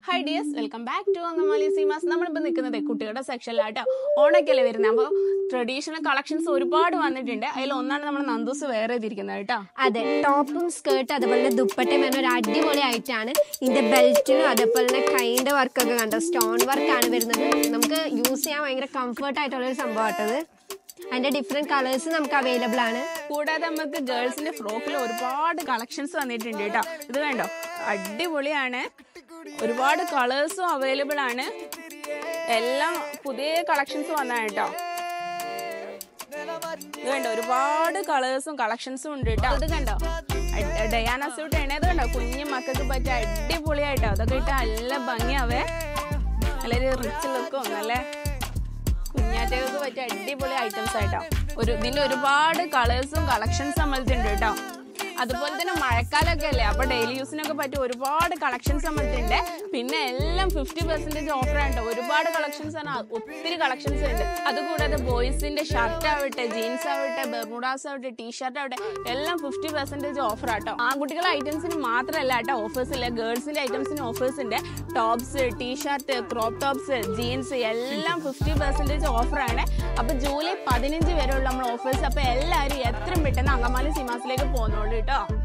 high dears welcome back to Angamaly Seemas നമ്മളിപ്പോൾ നിൽക്കുന്നത് കുട്ടികളുടെ സെക്ഷനിലാട്ടോ ഓണൊക്കെയല്ലേ വരുന്നത് അപ്പോൾ ട്രഡീഷണൽ കളക്ഷൻസ് ഒരുപാട് വന്നിട്ടുണ്ട് അതിൽ ഒന്നാണ് നമ്മുടെ നന്ദൂസ് വേറെ ചെയ്തിരിക്കുന്നത് കേട്ടോ അതെ ടോപ്പും സ്കേർട്ട് അതുപോലെ തന്നെ ദുപ്പട്ടയും വരുന്ന ഒരു അടിപൊളി ആയിട്ടാണ് ഇതിന്റെ ബെൽറ്റിനും അതേപോലെ തന്നെ കൈൻ്റെ വർക്കൊക്കെ കണ്ടോ സ്റ്റോൺ വർക്കാണ് വരുന്നത് നമുക്ക് യൂസ് ചെയ്യാൻ ഭയങ്കര കംഫർട്ട് ആയിട്ടുള്ള ഒരു സംഭവമാട്ടത് അതിന്റെ ഡിഫറെന്റ് കളേഴ്സ് നമുക്ക് അവൈലബിൾ ആണ് കൂടാതെ നമുക്ക് ഗേൾസിന്റെ ഫ്രോക്കിൽ ഒരുപാട് കളക്ഷൻസ് വന്നിട്ടുണ്ട് കേട്ടോ ഇത് കണ്ടോ അടിപൊളിയാണ് ഒരുപാട് കളേഴ്സും അവൈലബിൾ ആണ് എല്ലാം പുതിയ കളക്ഷൻസ് വന്നതാണ് കേട്ടോ ഇത് കണ്ടോ ഒരുപാട് കളേഴ്സും കളക്ഷൻസും ഉണ്ട് കേട്ടോ ഇത് കണ്ടോ അഡ്- ഡയാന സ്യൂട്ട് ആണ് ഇത് കണ്ടോ കുഞ്ഞു മക്കൾക്ക് പറ്റിയ അടിപൊളിയായിട്ടോ അതൊക്കെ ഇട്ടാ നല്ല ഭംഗിയാവേ നല്ലൊരു റിച്ച് ലുക്കും നല്ല കുഞ്ഞാറ്റകൾക്ക് പറ്റിയ അടിപൊളി ഐറ്റംസ് ആയിട്ടോ ഒരു ഇതിന്റെ ഒരുപാട് കളേഴ്സും കളക്ഷൻസ് നമ്മൾക്കുണ്ട് കേട്ടോ അതുപോലെ തന്നെ മഴക്കാലമൊക്കെ അല്ലേ അപ്പൊ ഡെയിലി യൂസിനൊക്കെ പറ്റിയ ഒരുപാട് കളക്ഷൻസ് നമ്മൾക്കുണ്ട് പിന്നെ എല്ലാം ഫിഫ്റ്റി പെർസെന്റേജ് ഓഫർ ആണ് ഒരുപാട് കളക്ഷൻസ് ആണ് ഒത്തിരി കളക്ഷൻസ് ഉണ്ട് അതുകൂടാതെ ബോയ്സിന്റെ ഷർട്ട് ആവട്ടെ ജീൻസ് ആവട്ടെ ബെർമുഡാസ് ആവട്ടെ ടീഷർട്ട് ആവട്ടെ എല്ലാം ഫിഫ്റ്റി പെർസെന്റേജ് ഓഫർ ആട്ടോ ആൺകുട്ടികളുടെ ഐറ്റംസിന് മാത്രമല്ല കേട്ടോ ഓഫേഴ്സ് ഇല്ല ഗേൾസിന്റെ ഐറ്റംസിന് ഓഫേഴ്സ് ഉണ്ട് tops t-shirt crop tops jeans എല്ലാം ഫിഫ്റ്റി പെർസെന്റേജ് ഓഫർ ആണ് അപ്പൊ ജൂലൈ പതിനഞ്ച് വരെയുള്ള നമ്മൾ ഓഫേഴ്സ് അപ്പൊ എല്ലാവരും എത്രയും പെട്ടെന്ന് അങ്കമാലി സിമാസിലേക്ക് പോകുന്നുള്ളൂ കേട്ടോ